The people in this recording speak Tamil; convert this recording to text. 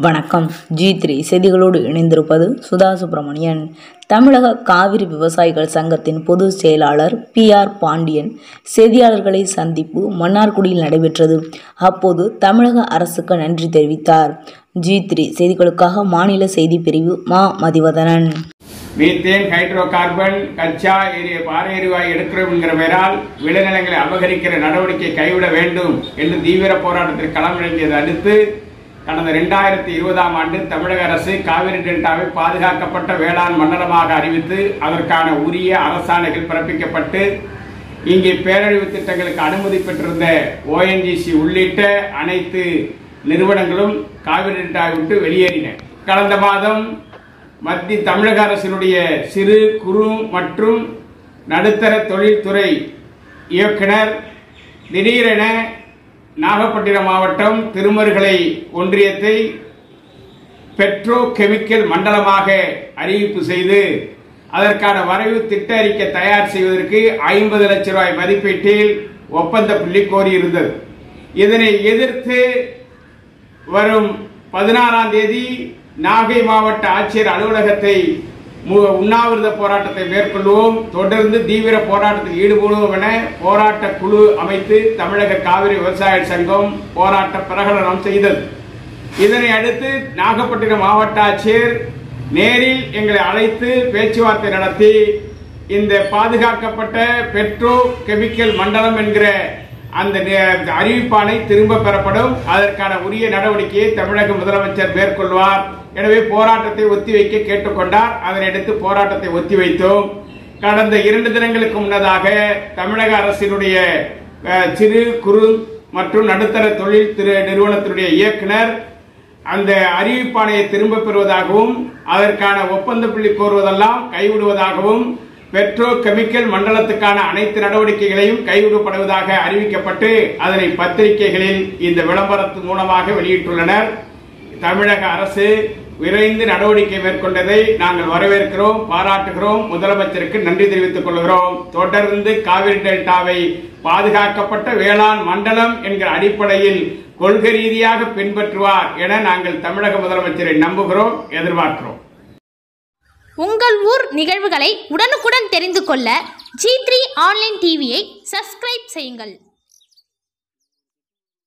வணக்கம் ஜி த்ரீ செய்திகளோடு இணைந்திருப்பது சுதா சுப்பிரமணியன் தமிழக காவிரி விவசாயிகள் சங்கத்தின் பொதுச் செயலாளர் பி ஆர் பாண்டியன் செய்தியாளர்களை சந்திப்பு மன்னார்குடியில் நடைபெற்றது அப்போது தமிழக அரசுக்கு நன்றி தெரிவித்தார் ஜி த்ரீ செய்திகளுக்காக மாநில செய்தி பிரிவு மா மதிவதனன் மீத்தேன் ஹைட்ரோ கார்பன் கச்சா எரிய பாறை எரிவாயு எடுக்கிறோம் என்கிற பெயரால் விளைநிலங்களை அபகரிக்கிற நடவடிக்கை கைவிட வேண்டும் என்று தீவிர போராட்டத்தில் களமிறங்கியதை அடுத்து கடந்த இரண்டாயிரத்தி இருபதாம் ஆண்டு தமிழக அரசு காவிரி டெல்டாவை பாதுகாக்கப்பட்ட வேளாண் மண்டலமாக அறிவித்து அதற்கான உரிய அரசாணைகள் பிறப்பிக்கப்பட்டு இங்கே பேரழிவு திட்டங்களுக்கு அனுமதி பெற்றிருந்த ஓஎன்ஜிசி உள்ளிட்ட அனைத்து நிறுவனங்களும் காவிரி டெல்டாவை விட்டு வெளியேறின கடந்த மாதம் மத்திய தமிழக அரசினுடைய சிறு குறு மற்றும் நடுத்தர தொழில்துறை இயக்குனர் திடீரென நாகப்பட்டினம் மாவட்டம் திருமருகலை ஒன்றியத்தை பெட்ரோ கெமிக்கல் மண்டலமாக அறிவிப்பு செய்து அதற்கான வரைவு திட்ட அறிக்கை தயார் செய்வதற்கு ஐம்பது லட்சம் ரூபாய் மதிப்பீட்டில் ஒப்பந்த புள்ளி கோரியிருந்தது இதனை எதிர்த்து வரும் பதினாறாம் தேதி நாகை மாவட்ட ஆட்சியர் அலுவலகத்தை மு- உண்ணாவிரத போராட்டத்தை மேற்கொள்வோம் தொடர்ந்து தீவிர போராட்டத்தில் ஈடுபடுவோம் என போராட்ட குழு அமைத்து தமிழக காவிரி விவசாய சங்கம் போராட்ட பிரகடனம் செய்தது இதனை அடுத்து நாகப்பட்டினம் மாவட்ட ஆட்சியர் நேரில் எங்களை அழைத்து பேச்சுவார்த்தை நடத்தி இந்த பாதுகாக்கப்பட்ட பெட்ரோ கெமிக்கல் மண்டலம் என்கிற அந்த நே- அறிவிப்பானை திரும்ப பெறப்படும் அதற்கான உரிய நடவடிக்கையை தமிழக முதலமைச்சர் மேற்கொள்வார் எனவே போராட்டத்தை ஒத்திவைக்க கேட்டுக்கொண்டார் அதனையடுத்து போராட்டத்தை ஒத்திவைத்தோம் கடந்த இரண்டு தினங்களுக்கு முன்னதாக தமிழக அரசினுடைய அஹ், சிறு குறு மற்றும் நடுத்தர தொழில் திரு நிறுவனத்தினுடைய இயக்குனர் அந்த அறிவிப்பாணையை திரும்ப பெறுவதாகவும் அதற்கான ஒப்பந்த புள்ளி கோருவதெல்லாம் கைவிடுவதாகவும் பெட்ரோ கெமிக்கல் மண்டலத்துக்கான அனைத்து நடவடிக்கைகளையும் கைவிடப்படுவதாக அறிவிக்கப்பட்டு அதனை பத்திரிகைகளில் இந்த விளம்பரத்து மூலமாக வெளியிட்டுள்ளனர் தமிழக அரசு விரைந்து நடவடிக்கை மேற்கொண்டதை நாங்கள் வரவேற்கிறோம் பாராட்டுகிறோம் முதலமைச்சருக்கு நன்றி தெரிவித்துக் கொள்கிறோம் தொடர்ந்து காவிரி டெல்டாவை பாதுகாக்கப்பட்ட வேளாண் மண்டலம் என்கிற அடிப்படையில் கொள்கை ரீதியாக பின்பற்றுவார் என நாங்கள் தமிழக முதலமைச்சரை நம்புகிறோம் எதிர்பார்க்கிறோம் உங்கள் ஊர் நிகழ்வுகளை உடனுக்குடன் தெரிந்து கொள்ள ஜி த்ரீ ஆன்லைன் டிவியை சப்ஸ்கிரைப் செய்யுங்கள்